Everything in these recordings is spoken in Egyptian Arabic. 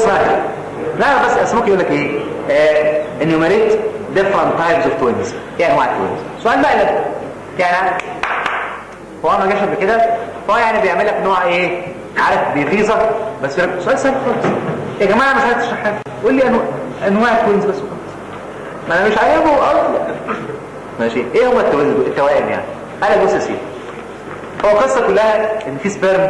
بص بقى لا بس اسمك يقول لك ايه آه enumerate different types of twins ايه انواع التوينز سؤال بقى لك يعني هو ما جاش قبل كده فهو يعني بيعمل لك نوع ايه عارف بيغيظك بس يقول لك سؤال سهل خالص يا جماعه انا مش عايز اشرح حاجه قول لي انواع انواع التوينز بس وخلاص ما انا مش عايزه اصلا ماشي ايه هو التوازن التوائم يعني انا بص يا سيدي هو القصه كلها ان في سبيرم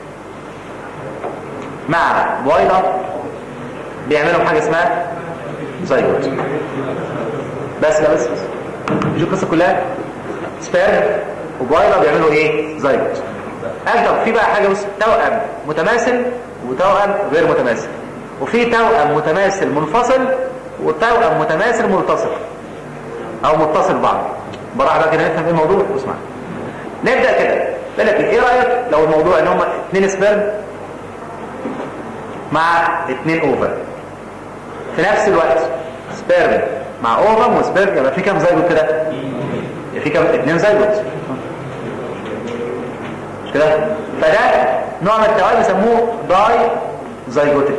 مع بويضه بيعملوا حاجه اسمها زيجوت بس لا بس بس مش القصه كلها سبيرم وبويضه بيعملوا ايه زيجوت اكتر في بقى حاجه بص توأم متماثل وتوأم غير متماثل وفي توأم متماثل منفصل وتوأم متماثل متصل او متصل بعض براح بقى كده نفهم ايه الموضوع واسمع نبدا كده قال لك ايه رايك لو الموضوع ان هم اثنين سبرم مع اثنين اوفر في نفس الوقت سبرم مع اوفم وسبرم يبقى في كام زيجوت كده يبقى في كام اثنين زيجوت مش كده فده نوع من التوائم بيسموه داي زيجوتك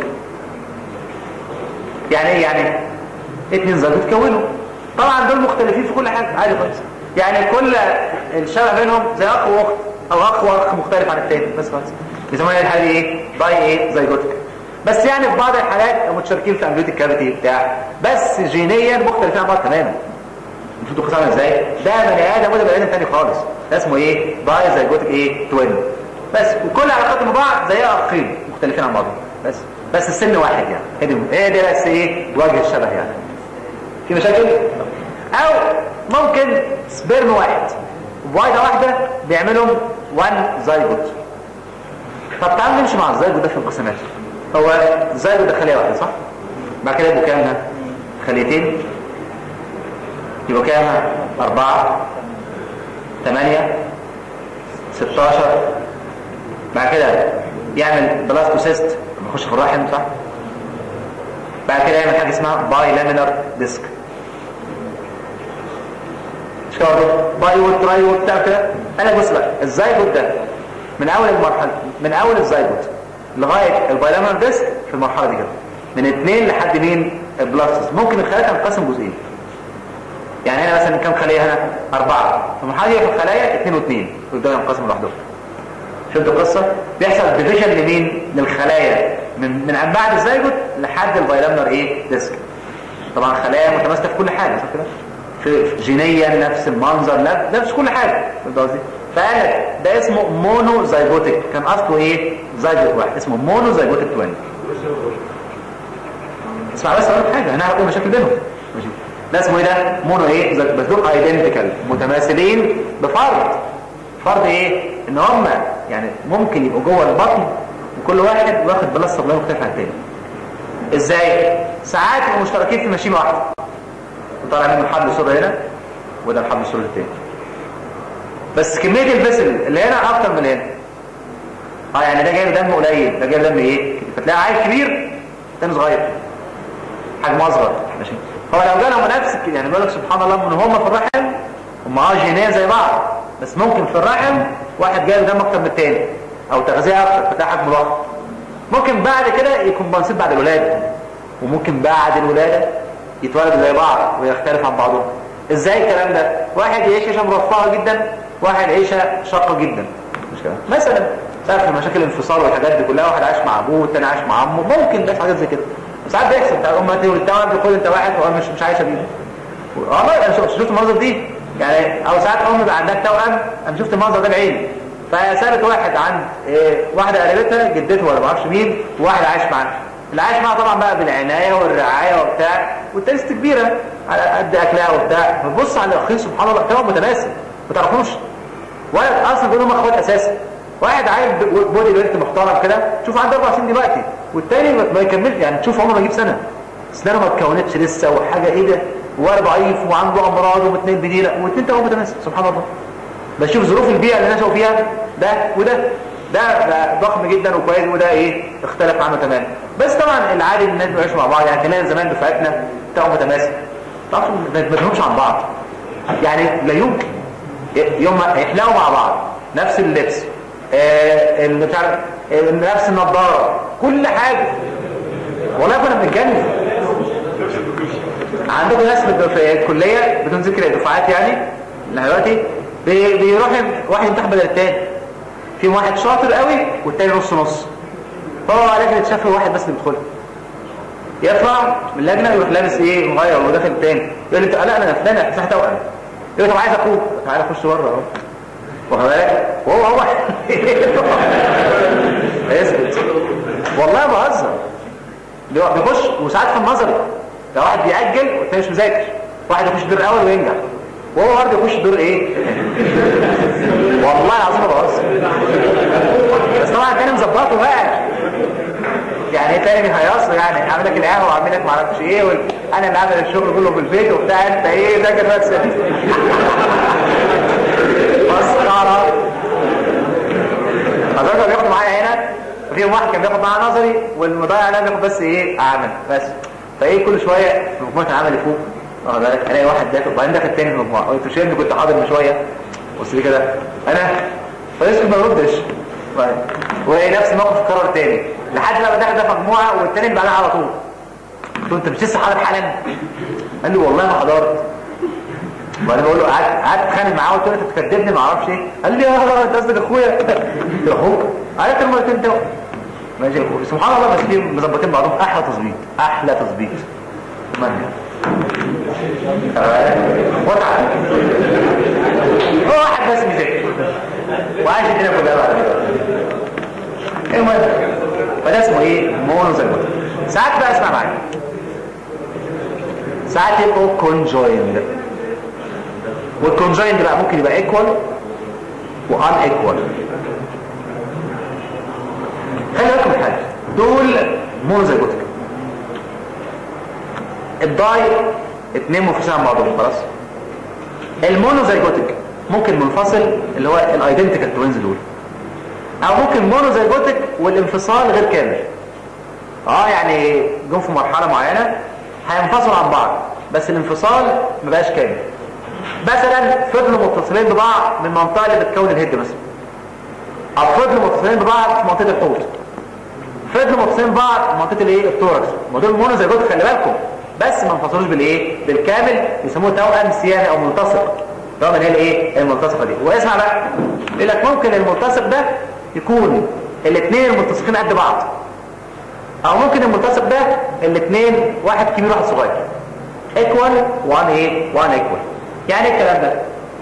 يعني ايه يعني اثنين زيجوت كونوا طبعا دول مختلفين في كل حاجه عادي خالص يعني كل الشبه بينهم زي اخ واخت او اخ واخ مختلف عن الثاني بس خالص بيسموها الحاله دي ايه داي ايه زيجوتك بس يعني في بعض الحالات متشاركين في امبيوتيك كافيتي بتاع بس جينيا مختلفين عن بعض تماما انتوا تقصوا ازاي ده بني ادم وده بني ادم ثاني خالص ده اسمه ايه داي زيجوتك ايه توين بس وكل علاقاتهم ببعض زي اخين مختلفين عن بعض بس بس السن واحد يعني هي دي ايه دي بس ايه وجه الشبه يعني في مشاكل او ممكن سبرم واحد وايده واحده بيعملهم وان زيجوت طب تعال نمشي مع الزيجوت ده في القسمات هو الزيجوت ده خليه واحده صح بعد كده يبقوا كام خليتين يبقوا كام أربعة ثمانية ستاشر بعد كده يعمل بلاستوسيست يخش في الرحم صح بعد كده يعمل حاجة اسمها باي لامينر ديسك مش كده باي وتراي وبتاع كده انا بص بقى الزيجوت ده من اول المرحله من اول الزيجوت لغايه الباي لامينر ديسك في المرحله دي كده من اثنين لحد مين البلاستوس ممكن الخلايا تنقسم جزئين يعني هنا مثلا كم خليه هنا أربعة في المرحلة دي في الخلايا اثنين واثنين يبدأوا ينقسموا لوحدهم شفتوا القصة بيحصل ديفيجن لمين للخلايا من من بعد الزيجوت لحد الفيلامنر ايه ديسك طبعا خلايا متماسكة في كل حاجة صح كده في جينيا نفس المنظر نفس كل حاجة قصدي فقال لك ده اسمه مونو زيجوتيك كان اصله ايه زيجوت واحد اسمه مونو زيجوتيك توين اسمع بس اقول حاجه هنعرف ايه المشاكل بينهم ماشي ده اسمه ايه ده مونو ايه بس دول ايدنتيكال متماثلين بفرض فرض ايه ان هم يعني ممكن يبقوا جوه البطن وكل واحد واخد بلاس سبلاي مختلف عن التاني ازاي ساعات يبقوا مشتركين في ماشين واحده طالع منه حبل صوره هنا وده الحبل الصوره التاني بس كميه الفيسل اللي هنا اكتر من هنا اه يعني ده جايب دم قليل ده جايب دم ايه فتلاقي عيل كبير تاني صغير حجمه اصغر ماشي هو لو جالهم نفس يعني بيقول لك سبحان الله ان هم في الرحم هم اه جينيا زي بعض بس ممكن في الرحم واحد جاي دم اكتر من التاني او تغذيه اكتر فتلاقي حجمه ضخم ممكن بعد كده يكون بنصيب بعد الولاده وممكن بعد الولاده يتولدوا زي بعض ويختلف عن بعضهم ازاي الكلام ده واحد يعيش عيشه مرفهه جدا واحد عيشه شاقه جدا مش كده مثلا تعرف في مشاكل الانفصال والحاجات دي كلها واحد عايش مع ابوه والتاني عايش مع عمه ممكن بس حاجات زي كده ساعات بيحصل بتاع امها تولد توأم تقول انت واحد وهو مش مش عايشه بيه والله انا شفت المنظر دي يعني او ساعات ام بيبقى عندها توأم انا شفت المنظر ده بعيني فسابت واحد عند إيه واحده قريبتها جدته ولا ما اعرفش مين وواحد عايش معاها اللي عايش معاها طبعا بقى بالعنايه والرعايه وبتاع والتاني ست كبيره على قد اكلها وبتاع فتبص على الاخين سبحان الله توأم متماثل ما تعرفوش ولد اصلا دول هم اخوات اساسا واحد عيل بودي بنت محترم كده شوف عنده اربع سنين دلوقتي والتاني ما يكملش يعني تشوف عمره ما يجيب سنه اسنانه ما اتكونتش لسه وحاجه ايه ده ولا ضعيف وعنده امراض ومتنين بديله واثنين توأم متماثل سبحان الله بشوف ظروف البيئه اللي نشأوا فيها ده وده ده, ده ضخم جدا وكويس وده ايه اختلف عنه تماما بس طبعا العادي ان الناس بيعيشوا مع بعض يعني كمان زمان دفعتنا توأم متماثل تعرفوا ما تفهمش عن بعض يعني لا يمكن يوم يحلقوا مع بعض نفس اللبس آه بتاع نفس النظاره كل حاجه والله كنا بنتجنن عندكم ناس في الكليه بدون ذكر دفعات يعني دلوقتي بيروح واحد يمتحن بدل التاني في واحد شاطر قوي والتاني نص نص فهو لازم يتشاف واحد بس اللي بيدخلها يطلع من اللجنه يروح لابس ايه مغير وداخل التاني يقول لي لا انا فلان افتح توأم يقول طب عايز اخوك تعالى خش بره اهو واخد بالك وهو هو اثبت والله بهزر بيخش وساعات في النظري لو واحد بيأجل والتاني مش مذاكر واحد يخش الدور الاول وينجح وهو برضه يخش الدور ايه والله العظيم بهزر بس طبعا التاني مظبطه بقى يعني ايه تاني هيصر يعني اعمل لك القهوه واعمل لك معرفش ايه وال... انا اللي عامل الشغل كله في البيت وبتاع انت ايه ذاكر نفسك مسخره حضرتك بياخد معايا هنا وفي واحد كان بياخد معايا نظري والمضيع ده بياخد بس ايه اعمل بس فايه كل شويه مجموعه العمل يفوق واخد بالك الاقي واحد داخل وبعدين داخل تاني في المجموعه قلت مش كنت حاضر من شويه بص لي كده انا فيسكت ما يردش وايه نفس الموقف اتكرر تاني لحد ما دخل ده مجموعه والتاني اللي بعدها على طول قلت له انت مش لسه حاضر حالا قال لي والله ما حضرت وانا بقول له قعدت قعدت اتخانق معاه قلت له انت بتكدبني ما اعرفش ايه قال لي اه انت قصدك اخويا قلت له اخوك عرفت المرتين ده ماشي سبحان الله بس في مظبطين بعضهم احلى تظبيط احلى تظبيط منهج متعه هو واحد بس بيذاكر وعايش الدنيا كلها بعد كده المهم فده اسمه ايه مونوزيجوت ساعات بقى اسمع معايا ساعات يبقوا كونجويند والكونجويند بقى ممكن يبقى ايكوال وان ايكوال خلي بالكم من حاجه دول مونوزيجوتيك الداي اتنين منفصلين عن بعضهم خلاص المونوزيجوتيك ممكن منفصل اللي هو الايدنتيكال توينز دول او ممكن مونوزيجوتيك والانفصال غير كامل اه يعني جم في مرحله معينه هينفصلوا عن بعض بس الانفصال ما بقاش كامل مثلا فضلوا متصلين ببعض من المنطقه اللي بتكون الهيد مثلا او فضلوا متصلين ببعض في منطقه الحوض فضلوا متصلين ببعض في منطقه الايه التوركس ما دول مونوزيجوتيك خلي بالكم بس ما انفصلوش بالايه بالكامل يسموه توأم سياني او ملتصق توأم اللي هي الايه الملتصقه دي واسمع بقى يقول لك ممكن الملتصق ده يكون الاثنين الملتصقين قد بعض او ممكن الملتصق ده الاثنين واحد كبير واحد صغير ايكوال وان ايه وان ايكوال يعني ايه الكلام ده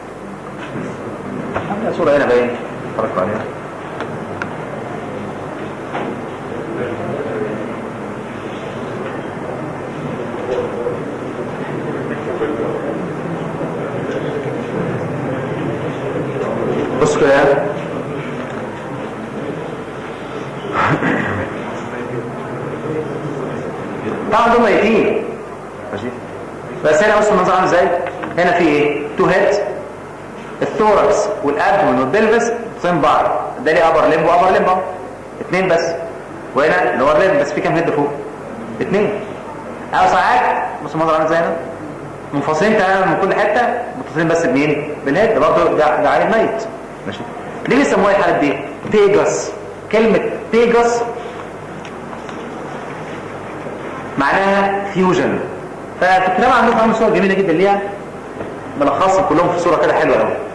عندنا صوره هنا باين اتفرجوا عليها بص كده طبعا دول ميتين ماشي بس هنا بص المنظر عامل ازاي هنا في ايه تو هيد الثوركس والابدومن والبلفس متصلين بعض ده ليه ابر ليمب وابر ليمب اهو اثنين بس وهنا اللي هو الليمب بس في كام هيد فوق اثنين او ساعات بص المنظر عامل ازاي هنا منفصلين تماما من كل حته متصلين بس بمين بالهيد برضه ده ده عيل ميت ماشي ليه بيسموها الحالات دي تيجس كلمه تيجس معناها فيوجن ففي الكتاب عندكم عامل صور جميله جدا ليها ملخصهم كلهم في صوره كده حلوه قوي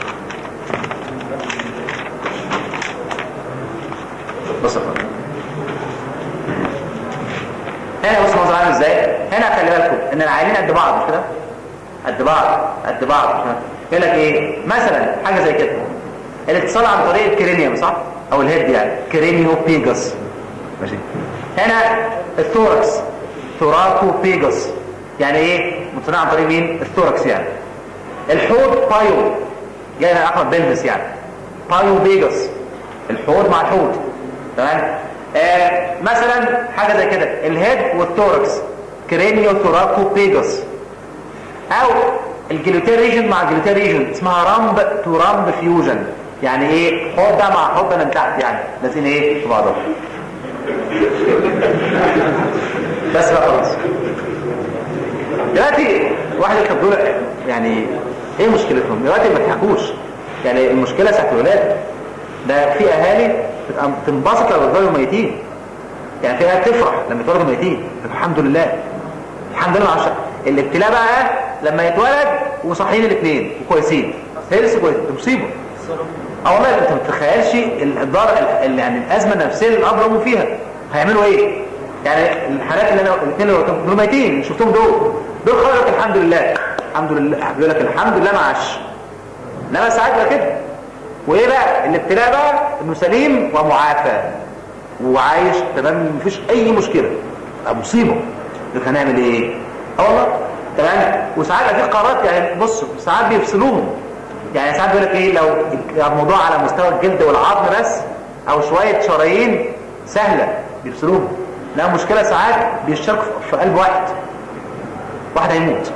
بص يا فندم هنا بص المنظر عامل ازاي هنا خلي بالكم ان العينين قد بعض مش كده قد بعض قد بعض يقول لك ايه مثلا حاجه زي كده الاتصال عن طريق الكرينيوم صح او الهيد يعني كرينيو بيجاس ماشي هنا الثوركس ثوراكو بيجاس يعني ايه متصنع عن طريق مين الثوركس يعني الحوض بايو جاي من اقرب بلبس يعني بايو بيجاس الحوض مع الحوض تمام آه مثلا حاجه زي كده الهيد والثوركس كرينيو ثوراكو بيجاس او الجلوتين ريجن مع الجلوتين ريجن اسمها رامب تو رامب فيوجن يعني ايه حوض ده مع حوض من تحت يعني لازم ايه في بعضهم بس بقى خلاص دلوقتي واحد يركب دول يعني ايه مشكلتهم دلوقتي ما تضحكوش يعني المشكله ساعه الولاده ده في اهالي بتبقى تنبسط لو بيفضلوا ميتين يعني في ناس تفرح لما يتولدوا ميتين الحمد لله الحمد لله عشان الابتلاء بقى لما يتولد وصحيين الاثنين وكويسين هي لسه كويس مصيبه اه والله انت ما تتخيلش الدار ال- يعني الازمه النفسيه اللي الاب والام فيها هيعملوا ايه يعني الحالات اللي انا الاثنين اللي كانوا ميتين اللي شفتهم دول دول خرجت الحمد لله الحمد لله بيقول لك الحمد لله ما عاش انما ساعات بقى كده وايه بقى الابتلاء بقى انه سليم ومعافى وعايش تمام مفيش اي مشكله آه، مصيبه دول هنعمل ايه اه والله تمام وساعات بقى في قرارات يعني بص ساعات بيفصلوهم يعني ساعات بيقول لك ايه لو الموضوع على مستوى الجلد والعظم بس او شويه شرايين سهله بيفصلوهم لا مشكله ساعات بيشتركوا في قلب واحد واحد هيموت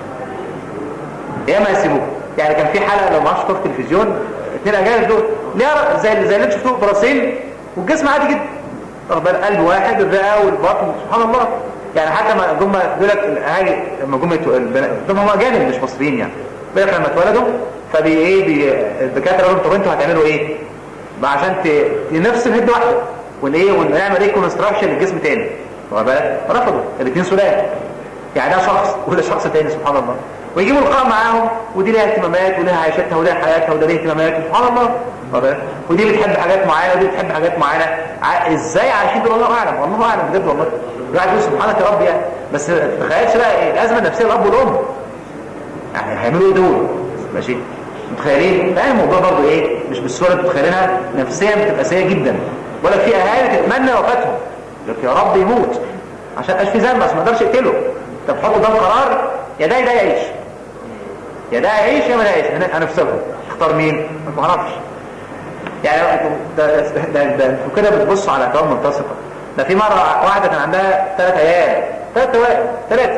يا ما يسيبوه يعني كان في حلقه لو ما اعرفش في التلفزيون اثنين اجانب دول ليه زي زي اللي انتوا شفتوه براسين والجسم عادي جدا واخد بالك قلب واحد الرئه والبطن سبحان الله يعني حتى ما جم بيقول لك الاهالي لما جم يتو- البنات دول هم اجانب مش مصريين يعني بيقول لك لما اتولدوا فبي ايه بي الدكاتره قالوا لهم طب انتوا هتعملوا ايه؟ بقى عشان ت- نفصل هد واحده ون ايه ونعمل ايه كونستراكشن للجسم تاني واخد بالك رفضوا الاثنين سلال يعني ده شخص وده شخص تاني سبحان الله ويجيبوا لقاء معاهم ودي ليها اهتمامات ولها عيشتها ولها حياتها وده ليه اهتمامات سبحان الله واخد بالك؟ ودي بتحب حاجات معينه ودي بتحب حاجات معينه ع- ازاي عايشين دول الله اعلم والله اعلم بجد والله الواحد يقول سبحانك يا رب يعني بس ما تتخيلش بقى إيه الازمه النفسيه الاب والام يعني هيعملوا ايه دول ماشي متخيلين يعني الموضوع برضو ايه مش بالصوره اللي متخيلينها نفسيا بتبقى سيئه جدا ولا في اهالي تتمنى وفاتهم يقول لك يا رب يموت عشان مش في ذنب بس ما اقدرش يقتله طب حطوا ده قرار يا ده يا ده يعيش يا ده يعيش يا ما ده يعيش هنا هنفصلهم اختار مين ما اعرفش يعني ده ده ده, ده انتوا كده بتبصوا على اكوان ملتصقه ده في مره واحده كان عندها ثلاث عيال ثلاث توائم ثلاثه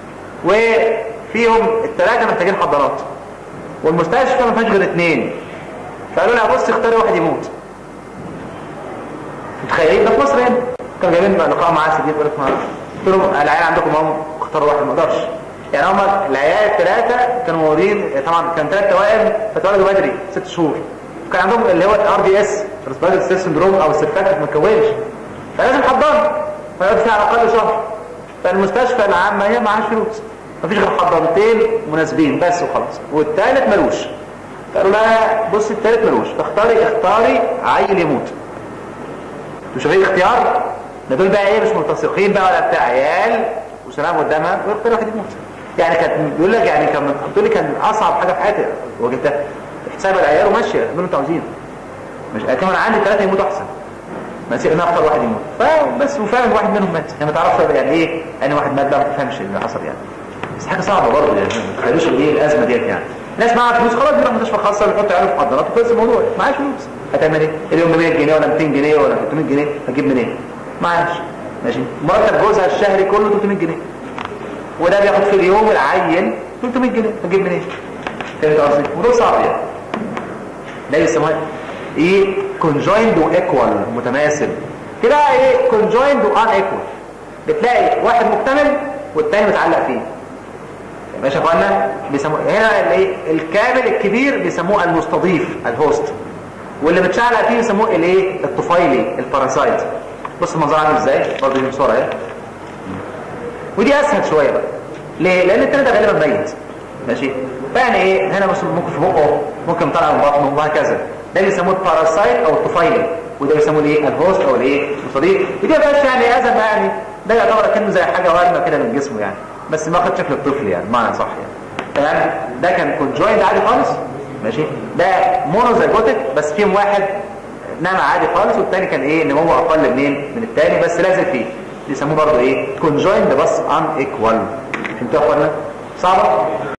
وفيهم الثلاثه محتاجين حضانات والمستشفى ما فيهاش غير اثنين فقالوا لها بص اختاري واحد يموت متخيلين ده في مصر هنا كانوا جايبين لقاء معاه سيدي يقول لك ما قلت لهم العيال عندكم هم اختاروا واحد ما اقدرش يعني هم العيال الثلاثه كانوا مولودين طبعا كان ثلاث توائم فتولدوا بدري ست شهور كان عندهم اللي هو الار دي اس ريسبيرتوري ستريس سندروم او السيرفاكت ما اتكونش فلازم حضانه فيقعد فيها على الاقل شهر فالمستشفى العامه هي معهاش فلوس مفيش غير حضانتين مناسبين بس وخلاص والثالث ملوش قالوا لها بص الثالث ملوش اختاري اختاري عيل يموت مش في اختيار ده دول بقى ايه مش ملتصقين بقى ولا بتاع عيال وسلام قدامها ويختار واحد يموت يعني كانت بيقول لك يعني كان بتقول لي كان اصعب حاجه في حياتي وجدتها حساب العيال وماشيه اعملوا انتوا عاوزين مش كمان عندي ثلاثه يموتوا احسن ما سيب انا اختار واحد يموت فبس وفعلا واحد منهم مات يعني ما تعرفش يعني ايه يعني واحد مات بقى ما تفهمش اللي حصل يعني بس حاجه صعبه برضه يعني ما تخيلوش ايه الازمه ديت يعني ناس معاها فلوس خلاص بيروح مستشفى خاصه ويحط عياله في حضانات وخلص الموضوع معاش فلوس هتعمل ايه اليوم ب 100 جنيه ولا 200 جنيه ولا 300 جنيه هتجيب منين معاش ماشي مرتب جوزها الشهري كله 300 جنيه وده بياخد في اليوم العين 300 جنيه هتجيب منين فهمت قصدي الموضوع صعب يعني ده يسموها ايه conjoined وايكوال متماثل كده ايه conjoined وان ايكوال بتلاقي واحد مكتمل والتاني متعلق فيه ماشي يا اخوانا بيسموه هنا الايه الكامل الكبير بيسموه المستضيف الهوست واللي متشعلق فيه بيسموه الايه الطفيلي الباراسايت بص المنظر عامل ازاي برضه دي بسرعه اهي ودي اسهل شويه بقى ليه لان التاني ده غالبا ميت ماشي فيعني ايه هنا مثلا ممكن في بقه ممكن طالع من بطنه وهكذا ده بيسموه الباراسايت او الطفيلي وده بيسموه الايه الهوست او الايه المستضيف ودي بقى يعني ازمه يعني ده يعتبر كانه زي حاجه وارمه كده من جسمه يعني بس ما خد شكل الطفل يعني معنى صح يعني تمام ده كان كونجويند عادي خالص ماشي ده مونوزيجوتيك بس فيهم واحد نام عادي خالص والتاني كان ايه نمو اقل منين من التاني بس لازم فيه بيسموه برضه ايه كونجويند بس ان ايكوال فهمتوا يا اخوانا صعبه